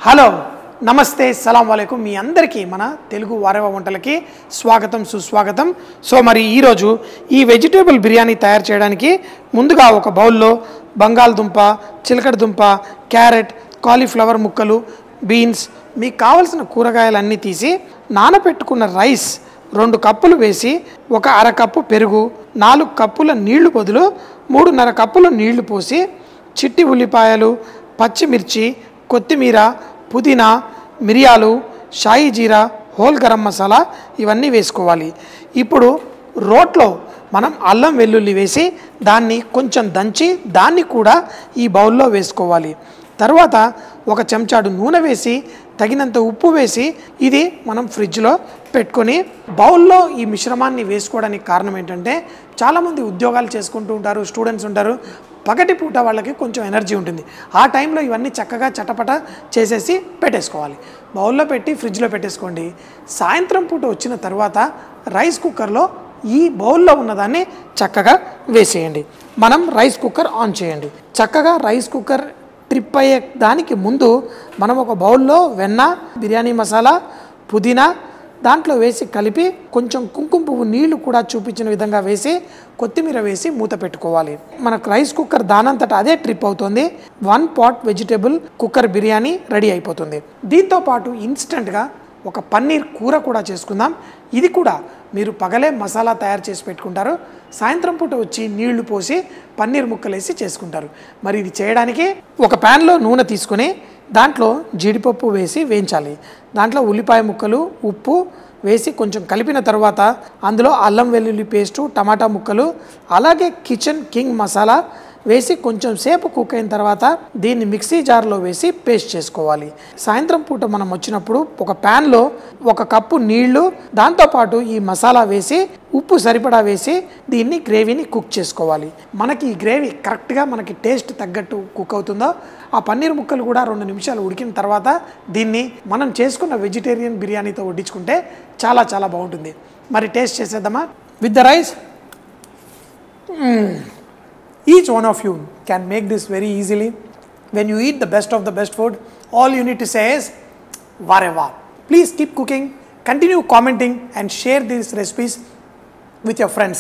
Hello నమస్తే సలాం వాలేకుం మీ అందరికీ మన తెలుగు వారవ వంటలకి స్వాగతం సుస్వాగతం సో మరి ఈరోజు ఈ వెజిటేబుల్ బిర్యానీ తయారు చేయడానికి ముందుగా ఒక బౌల్లో బంగాళదుంప చిలకడ దుంప క్యారెట్ కాలీఫ్లవర్ ముక్కలు బీన్స్ మీకు కావలసిన కూరగాయలన్నీ తీసి నానబెట్టుకున్న రైస్ రెండు కప్పులు వేసి ఒక అరకప్పు పెరుగు నాలుగు కప్పుల నీళ్లు బదులు మూడున్నర కప్పులు నీళ్లు పోసి చిట్టి ఉల్లిపాయలు పచ్చిమిర్చి కొత్తిమీర పుదీనా మిరియాలు షాయి జీరా హోల్ గరం మసాలా ఇవన్నీ వేసుకోవాలి ఇప్పుడు రోట్లో మనం అల్లం వెల్లుల్లి వేసి దాన్ని కొంచెం దంచి దాన్ని కూడా ఈ బౌల్లో వేసుకోవాలి తర్వాత ఒక చెంచాడు నూనె వేసి తగినంత ఉప్పు వేసి ఇది మనం ఫ్రిడ్జ్లో పెట్టుకొని బౌల్లో ఈ మిశ్రమాన్ని వేసుకోవడానికి కారణం ఏంటంటే చాలామంది ఉద్యోగాలు చేసుకుంటూ ఉంటారు స్టూడెంట్స్ ఉంటారు పగటి పూట వాళ్ళకి కొంచెం ఎనర్జీ ఉంటుంది ఆ టైంలో ఇవన్నీ చక్కగా చటపట చేసేసి పెట్టేసుకోవాలి బౌల్లో పెట్టి ఫ్రిడ్జ్లో పెట్టేసుకోండి సాయంత్రం పూట వచ్చిన తర్వాత రైస్ కుక్కర్లో ఈ బౌల్లో ఉన్నదాన్ని చక్కగా వేసేయండి మనం రైస్ కుక్కర్ ఆన్ చేయండి చక్కగా రైస్ కుక్కర్ ట్రిప్ అయ్యే దానికి ముందు మనం ఒక బౌల్లో వెన్న బిర్యానీ మసాలా పుదీనా దాంట్లో వేసి కలిపి కొంచెం కుంకుమ పువ్వు నీళ్లు కూడా చూపించిన విధంగా వేసి కొత్తిమీర వేసి మూత పెట్టుకోవాలి మనకు రైస్ కుక్కర్ దానంతట అదే ట్రిప్ అవుతుంది one pot vegetable cooker biryani ready అయిపోతుంది దీంతో పాటు ఇన్స్టెంట్గా ఒక పన్నీర్ కూర కూడా చేసుకుందాం ఇది కూడా మీరు పగలే మసాలా తయారు చేసి పెట్టుకుంటారు సాయంత్రం పూట వచ్చి నీళ్లు పోసి పన్నీర్ ముక్కలేసి చేసుకుంటారు మరి ఇది చేయడానికి ఒక ప్యాన్లో నూనె తీసుకొని దాంట్లో జీడిపప్పు వేసి వేయించాలి దాంట్లో ఉల్లిపాయ ముక్కలు ఉప్పు వేసి కొంచెం కలిపిన తర్వాత అందులో అల్లం వెల్లుల్లి పేస్టు టమాటా ముక్కలు అలాగే కిచెన్ కింగ్ మసాలా వేసి కొంచెం సేపు కుక్ అయిన తర్వాత దీన్ని మిక్సీ జార్లో వేసి పేస్ట్ చేసుకోవాలి సాయంత్రం పూట మనం వచ్చినప్పుడు ఒక ప్యాన్లో ఒక కప్పు నీళ్లు దాంతోపాటు ఈ మసాలా వేసి ఉప్పు సరిపడా వేసి దీన్ని గ్రేవీని కుక్ చేసుకోవాలి మనకి ఈ గ్రేవీ కరెక్ట్గా మనకి టేస్ట్ తగ్గట్టు కుక్ అవుతుందో ఆ పన్నీర్ ముక్కలు కూడా రెండు నిమిషాలు ఉడికిన తర్వాత దీన్ని మనం చేసుకున్న వెజిటేరియన్ బిర్యానీతో వడ్డించుకుంటే చాలా చాలా బాగుంటుంది మరి టేస్ట్ చేసేద్దామా with the rice each one of you can make this very easily when you eat the best of the best food all you need to say is vareva please keep cooking continue commenting and share these recipes with your friends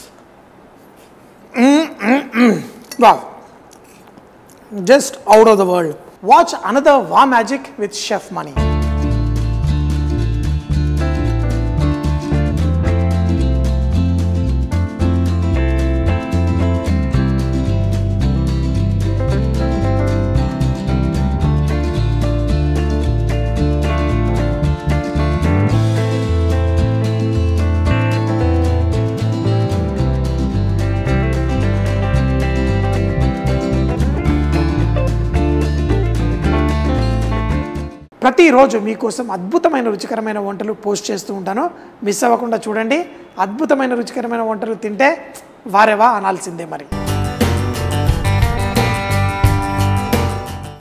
Mm, mm, mm. wow just out of the world watch another wow magic with chef money ప్రతిరోజు మీకోసం అద్భుతమైన రుచికరమైన వంటలు post చేస్తూ ఉంటాను miss అవ్వకుండా చూడండి అద్భుతమైన రుచికరమైన వంటలు తింటే వారేవా అనాల్సిందే మరి